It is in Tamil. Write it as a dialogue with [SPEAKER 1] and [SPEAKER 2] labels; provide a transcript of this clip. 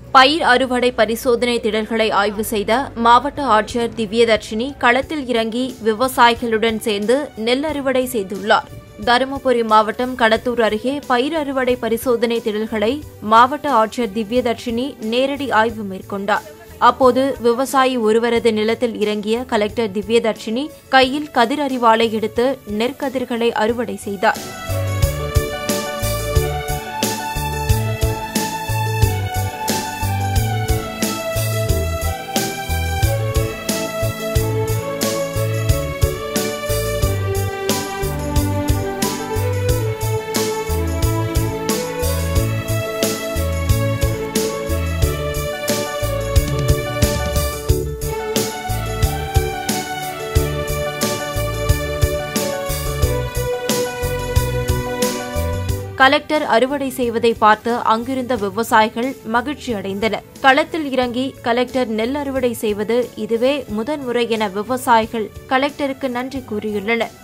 [SPEAKER 1] பயிர் அறுவடை பரிசோதனை திடல்களை ஆய்வு செய்த மாவட்ட ஆட்சியர் திவ்யதர்ஷினி களத்தில் இறங்கி விவசாயிகளுடன் சேர்ந்து நெல் அறுவடை செய்துள்ளார் தருமபுரி மாவட்டம் கடத்தூர் அருகே பயிர் அறுவடை பரிசோதனை திடல்களை மாவட்ட ஆட்சியர் திவ்யதர்ஷினி நேரடி ஆய்வு மேற்கொண்டார் அப்போது விவசாயி ஒருவரது நிலத்தில் இறங்கிய கலெக்டர் திவ்யதர்ஷினி கையில் கதிர் அறிவாளை எடுத்து நெற்கதிர்களை அறுவடை செய்தார் கலெக்டர் அறுவடை செய்வதை பார்த்து அங்கிருந்த விவசாயிகள் மகிழ்ச்சி அடைந்தனர் களத்தில் இறங்கி கலெக்டர் நெல் அறுவடை செய்வது இதுவே முதன்முறை என விவசாயிகள் கலெக்டருக்கு நன்றி கூறியுள்ளனர்